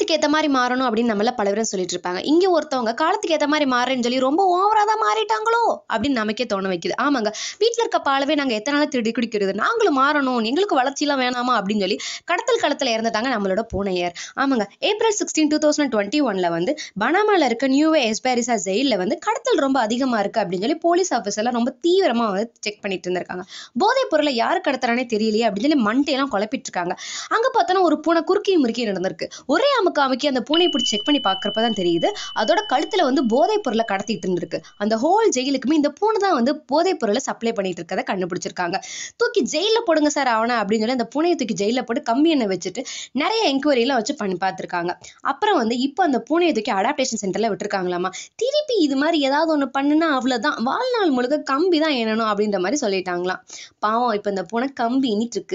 ஏஜுக்கு ஏற்ற மாதிரி மாறணும் அப்படின்னு நம்மள பல பேரும் சொல்லிட்டு இருப்பாங்க இங்கே ஒருத்தவங்க காலத்துக்கு ஏற்ற மாதிரி மாறேன்னு சொல்லி ரொம்ப ஓவராக தான் மாறிட்டாங்களோ அப்படின்னு நமக்கே தோண வைக்குது ஆமாங்க வீட்டில் இருக்க பாலவே நாங்கள் எத்தனை நாள் திருடி குடிக்கிறது நாங்களும் மாறணும் எங்களுக்கு வளர்ச்சியெல்லாம் வேணாமா அப்படின்னு சொல்லி கடத்தல் களத்தில் இறந்துட்டாங்க நம்மளோட பூனையர் ஆமாங்க April sixteen two thousand twenty ஒன்ல வந்து பனாமால இருக்க நியூவே எஸ்பாரிசா ஜெயிலில் வந்து கடத்தல் ரொம்ப அதிகமாக இருக்கு அப்படின்னு சொல்லி போலீஸ் ஆஃபீஸர்லாம் ரொம்ப தீவிரமாக வந்து செக் பண்ணிட்டு இருந்திருக்காங்க போதைப் பொருளை யார் கடத்துறானே தெரியலையே அப்படின்னு சொல்லி மண்டையெல்லாம் குழப்பிட்டு இருக்காங்க அங்க பார்த்தோன்னா ஒரு பூனை குறுக்கி முறுக்கி நடந்திருக்கு ஒரே அமுக்கு அமுக்கி அந்த பூனையை பிடிச்சி செக் பண்ணி பார்க்கறப்ப தான் தெரியுது அதோட கழுத்துல வந்து போதைப் பொருளை கடத்திட்டு இருந்திருக்கு அந்த ஹோல் ஜெயிலுக்குமே இந்த பூனை தான் வந்து போதைப் பொருளை சப்ளை பண்ணிட்டு இருக்கதை கண்டுபிடிச்சிருக்காங்க தூக்கி ஜெயில போடுங்க சார் அவனை அப்படின்னு சொல்லி அந்த பூனையை தூக்கி ஜெயில போட்டு கம்பி எண்ணெய் வச்சுட்டு நிறைய என்கொயரி எல்லாம் வச்சு பண்ணி பார்த்திருக்காங்க அப்புறம் வந்து இப்போ அந்த பூனையை தூக்கி அடாப்டேஷன் சென்டர்ல விட்டுருக்காங்களாமா திருப்பி இது மாதிரி ஏதாவது ஒண்ணு பண்ணுனா அவ்வளவுதான் வாழ்நாள் முழுக்க கம்பி தான் எண்ணணும் அப்படின்ற மாதிரி சொல்லிட்டாங்களாம் பாவம் இப்போ இந்த பூனை கம்பி இனிட்டு இருக்கு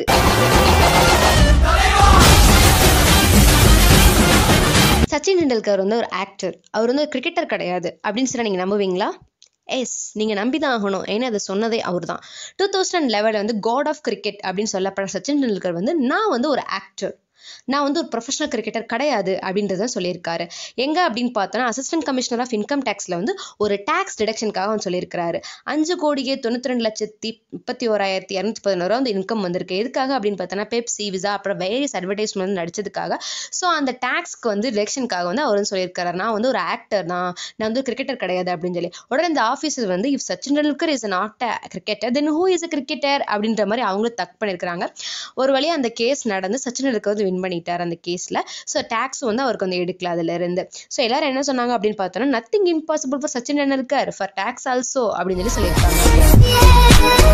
சச்சின் டெண்டுல்கர் வந்து ஒரு ஆக்டர் அவர் வந்து ஒரு கிரிக்கெட்டர் கிடையாது அப்படின்னு சொன்னா நீங்க நம்புவீங்களா எஸ் நீங்க நம்பிதான் ஆகணும் ஏன்னா அதை சொன்னதே அவர் தான் டூ தௌசண்ட் லெவலில் வந்து காட் ஆஃப் கிரிக்கெட் அப்படின்னு சொல்லப்படுற சச்சின் டெண்டுல்கர் வந்து நான் வந்து ஒரு ஆக்டர் நான் வந்து ஒரு ப்ரொஃபஷனல் கிரிக்கெட்டர் கிடையாது அப்படின்றத சொல்லியிருக்காரு எங்க அப்படின்னு பார்த்தோன்னா அசிஸ்டன்ட் கமிஷனர் ஆஃப் இன்கம் டேக்ஸ்ல வந்து ஒரு டேக்ஸ் டிடக்ஷனுக்காக அவன் சொல்லியிருக்காரு அஞ்சு கோடியே தொண்ணூத்தி ரெண்டு லட்சத்தி முப்பத்தி ஓராயிரத்தி இரநூத்தி பதினோரு வந்து இன்கம் வந்திருக்கு எதுக்காக அப்படின்னு பார்த்தோன்னா பெப்சி விசா அப்புறம் வேரியஸ் அட்வர்டைஸ்மெண்ட் நடிச்சதுக்காக ஸோ அந்த டேக்ஸ்க்கு வந்து டிடக்ஷனுக்காக வந்து அவர் வந்து சொல்லியிருக்காரு நான் வந்து ஒரு ஆக்டர் தான் நான் வந்து கிரிக்கெட்டர் கிடையாது அப்படின்னு சொல்லி உடனே இந்த ஆஃபீஸர் வந்து if Sachin Tendulkar is not cricketer then who is a cricketer அப்படின்ற மாதிரி அவங்களும் தக் பண்ணியிருக்காங்க ஒரு வழியா அந்த கேஸ் நடந்து சச்சின் டெண்டுல்கர் வந்து வின் பண்ணிட்டார் அந்த கேஸ்ல ஸோ டேக்ஸ் வந்து அவருக்கு வந்து எடுக்கல அதுல இருந்து ஸோ எல்லாரும் என்ன சொன்னாங்க அப்படின்னு பார்த்தோன்னா nothing impossible for Sachin Tendulkar for tax also அப்படின்னு சொல்லி சொல்லியிருக்காங்க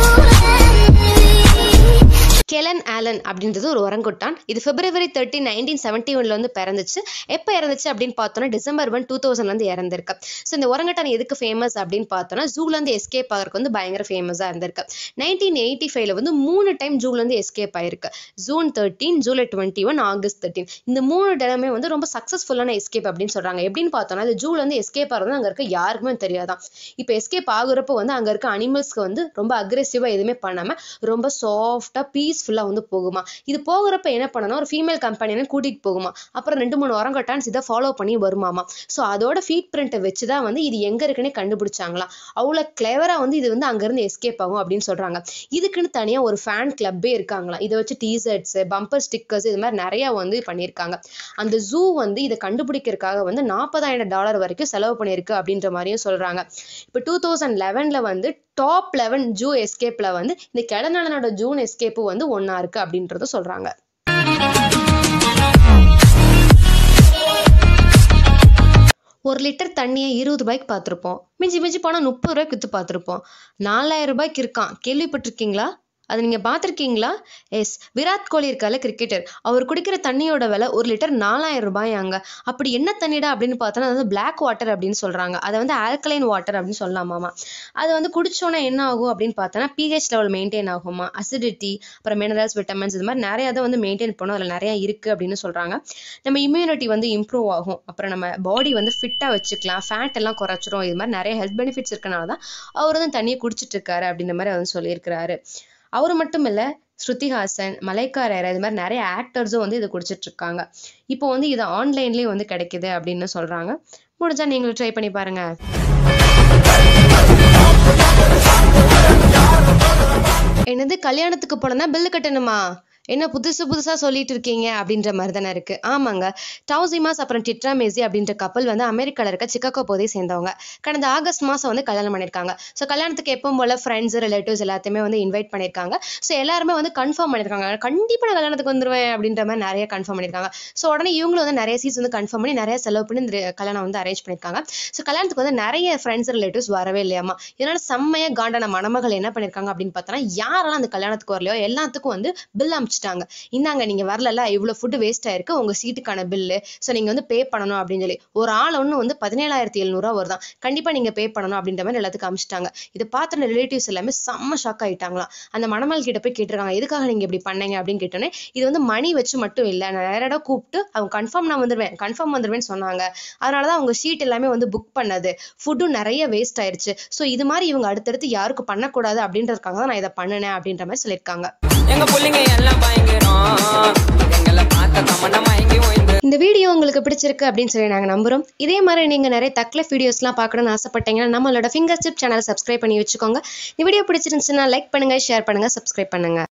கெலன் ஆலன் அப்படின்றது ஒரு ஒரங்குட்டான் இது பிப்ரவரி தேர்ட்டி நைன்டீன் செவன்டி ஒன்ல வந்து பிறந்துச்சு எப்போ இறந்துச்சு அப்படின்னு பார்த்தோன்னா டிசம்பர் ஒன் டூ தௌசண்ட்ல இருந்து இறந்திருக்கு ஸோ இந்த ஒரங்குட்டான் எதுக்கு ஃபேமஸ் அப்படின்னு பார்த்தோன்னா ஜூல இருந்து எஸ்கேப் ஆகிறதுக்கு வந்து பயங்கர ஃபேமஸா இருந்திருக்கு நைன்டீன் எயிட்டி ஃபைவ்ல வந்து மூணு டைம் ஜூல இருந்து எஸ்கேப் ஆயிருக்கு June thirteen July twenty one August thirteen இந்த மூணு இடமே வந்து ரொம்ப சக்ஸஸ்ஃபுல்லான எஸ்கேப் அப்படின்னு சொல்றாங்க எப்படின்னு பார்த்தோன்னா இந்த ஜூல இருந்து எஸ்கேப் ஆகிறது அங்க இருக்க யாருக்குமே தெரியாதான் இப்போ எஸ்கேப் ஆகுறப்போ வந்து அங்க இருக்க அனிமல்ஸ்க்கு வந்து ரொம்ப அக்ரெசிவா எதுவுமே பண்ணாம ரொம்ப சாஃப்டா பீஸ்ஃபுல்லா வந்து போகுமா இது போகிறப்ப என்ன பண்ணணும் ஒரு ஃபீமேல் கம்பெனின்னு கூட்டிட்டு போகுமா அப்புறம் ரெண்டு மூணு உரங்கட்டான்ஸ் இதை ஃபாலோ பண்ணி வருமாமா ஸோ அதோட ஃபீட் பிரிண்ட்டை வச்சு தான் வந்து இது எங்க இருக்குன்னே கண்டுபிடிச்சாங்களாம் அவ்வளோ கிளவரா வந்து இது வந்து அங்கிருந்து எஸ்கேப் ஆகும் அப்படின்னு சொல்றாங்க இதுக்குன்னு தனியா ஒரு ஃபேன் கிளப்பே இருக்காங்களாம் இதை வச்சு டிஷர்ட்ஸ் பம்பர் ஸ்டிக்கர்ஸ் இது மாதிரி நிறைய வந்து பண்ணியிருக்காங்க அந்த ஜூ வந்து இதை கண்டுபிடிக்கிறதுக்காக வந்து நாற்பதாயிரம் டாலர் வரைக்கும் செலவு பண்ணியிருக்கு அப்படின்ற மாதிரியும் சொல்றாங்க இப்போ டூ தௌசண்ட் லெவன்ல வந்து டாப் லெவன் ஜூ எஸ்கேப்ல வந்து இந்த கெடநலனோட ஜூன் எஸ்கேப்பு வந்து ஒண்ணா இருக்கு அப்படின்றத சொல்றாங்க ஒரு லிட்டர் தண்ணியை இருபது ரூபாய்க்கு பார்த்துருப்போம் மிஞ்சி மிஞ்சி போனால் முப்பது ரூபாய்க்கு விற்று பார்த்துருப்போம் நாலாயிரம் ரூபாய்க்கு இருக்கான் கேள்விப்பட்டிருக்கீங்களா அது நீங்க பார்த்திருக்கீங்களா எஸ் விராட் கோலி இருக்கால கிரிக்கெட்டர் அவர் குடிக்கிற தண்ணியோட விலை ஒரு லிட்டர் நாலாயிரம் ரூபாயாங்க அப்படி என்ன தண்ணிடா அப்படின்னு பார்த்தோன்னா அது வந்து பிளாக் வாட்டர் அப்படின்னு சொல்றாங்க அதை வந்து ஆல்கலைன் வாட்டர் அப்படின்னு சொல்லலாமாமா அது வந்து குடிச்சோன்னா என்ன ஆகும் அப்படின்னு பார்த்தோன்னா பிஹெச் லெவல் மெயின்டைன் ஆகுமா அசிடிட்டி அப்புறம் மினரல்ஸ் விட்டமின்ஸ் இது மாதிரி நிறைய அதை வந்து மெயின்டைன் பண்ணும் அதில் நிறைய இருக்கு அப்படின்னு சொல்றாங்க நம்ம இம்யூனிட்டி வந்து இம்ப்ரூவ் ஆகும் அப்புறம் நம்ம பாடி வந்து ஃபிட்டா வச்சுக்கலாம் ஃபேட் எல்லாம் குறைச்சிரும் இது மாதிரி நிறைய ஹெல்த் பெனிஃபிட்ஸ் இருக்கனால தான் அவர் வந்து தண்ணியை குடிச்சிட்டு இருக்காரு அப்படின்ற மாதிரி அவர் சொல்லியிருக்கிறாரு அவர் மட்டும் இல்ல ஸ்ருதிஹாசன் மலைக்காரர் இது மாதிரி நிறைய ஆக்டர்ஸும் வந்து இதை குடிச்சிட்டு இருக்காங்க இப்போ வந்து இது ஆன்லைன்லயே வந்து கிடைக்குது அப்படின்னு சொல்றாங்க முடிஞ்சா நீங்களும் ட்ரை பண்ணி பாருங்க என்னது கல்யாணத்துக்கு போனா பில்லு கட்டணுமா என்ன புதுசு புதுசா சொல்லிட்டு இருக்கீங்க அப்படின்ற மாதிரி தானே இருக்கு ஆமாங்க டவுசிமாஸ் அப்புறம் டிட்ராமேசி அப்படின்ற கப்பல் வந்து அமெரிக்கால இருக்க சிக்காகோ போதை சேர்ந்தவங்க கடந்த ஆகஸ்ட் மாசம் வந்து கல்யாணம் பண்ணிருக்காங்க ஸோ கல்யாணத்துக்கு எப்பவும் போல ஃப்ரெண்ட்ஸ் ரிலேட்டிவ்ஸ் எல்லாத்தையுமே வந்து இன்வைட் பண்ணிருக்காங்க ஸோ எல்லாருமே வந்து கன்ஃபார்ம் பண்ணிருக்காங்க கண்டிப்பா நான் கல்யாணத்துக்கு வந்துருவேன் அப்படின்ற மாதிரி நிறைய கன்ஃபார்ம் பண்ணிருக்காங்க ஸோ உடனே இவங்களும் வந்து நிறைய சீட்ஸ் வந்து கன்ஃபார்ம் பண்ணி நிறைய செலவு பண்ணி இந்த கல்யாணம் வந்து அரேஞ்ச் பண்ணிருக்காங்க ஸோ கல்யாணத்துக்கு வந்து நிறைய ஃப்ரெண்ட்ஸ் ரிலேட்டிவ்ஸ் வரவே இல்லையாமா இதனால செம்மையா காண்டான மணமகள் என்ன பண்ணிருக்காங்க அப்படின்னு பார்த்தோன்னா யாரெல்லாம் அந்த கல்யாணத்துக்கு வரலையோ எல்லாத்துக்கும் வந்து பில் அமைச்சிட்டாங்க இந்தாங்க நீங்க வரல இவ்வளவு ஃபுட் வேஸ்ட் ஆயிருக்கு உங்க சீட்டுக்கான பில்லு ஸோ நீங்க வந்து பே பண்ணணும் அப்படின்னு சொல்லி ஒரு ஆள் ஒன்று வந்து பதினேழாயிரத்தி எழுநூறுவா வருதான் கண்டிப்பா நீங்க பே பண்ணணும் அப்படின்ற மாதிரி எல்லாத்துக்கும் அமைச்சிட்டாங்க இதை பார்த்த ரிலேட்டிவ்ஸ் எல்லாமே செம்ம ஷாக் ஆயிட்டாங்களாம் அந்த மணமல் கிட்ட போய் கேட்டிருக்காங்க எதுக்காக நீங்க இப்படி பண்ணீங்க அப்படின்னு கேட்டோன்னே இது வந்து மணி வச்சு மட்டும் இல்லை நான் நிறைய இடம் கூப்பிட்டு அவங்க கன்ஃபார்ம் நான் வந்துருவேன் கன்ஃபார்ம் வந்துருவேன்னு சொன்னாங்க அதனாலதான் அவங்க ஷீட் எல்லாமே வந்து புக் பண்ணது ஃபுட்டும் நிறைய வேஸ்ட் ஆயிருச்சு ஸோ இது மாதிரி இவங்க அடுத்தடுத்து யாருக்கும் பண்ணக்கூடாது அப்படின்றதுக்காக தான் நான் இதை பண்ணினேன் அப்படின்ற மாதிரி சொல்லியிருக்காங்க எங்க புள்ளைங்க எல்லாம் பயங்கரம் எங்களை பார்த்த தமன்னா மயங்கி ஓய்ந்து இந்த வீடியோ உங்களுக்கு உங்களுக்கு பிடிச்சிருக்கு அப்படின்னு சொல்லி நாங்கள் நம்புகிறோம் இதே மாதிரி நீங்கள் நிறைய தக்லஃப் வீடியோஸ்லாம் பார்க்கணும்னு ஆசைப்பட்டீங்கன்னா நம்மளோட ஃபிங்கர் சிப் சேனலை சப்ஸ்கிரைப் பண்ணி வச்சுக்கோங்க இந்த வீடியோ பிடிச்சிருந்துச்சுன்னா லைக் பண்ணுங்கள் ஷேர் பண்ணுங்கள் சப்ஸ்கிரைப் பண்ணுங்கள்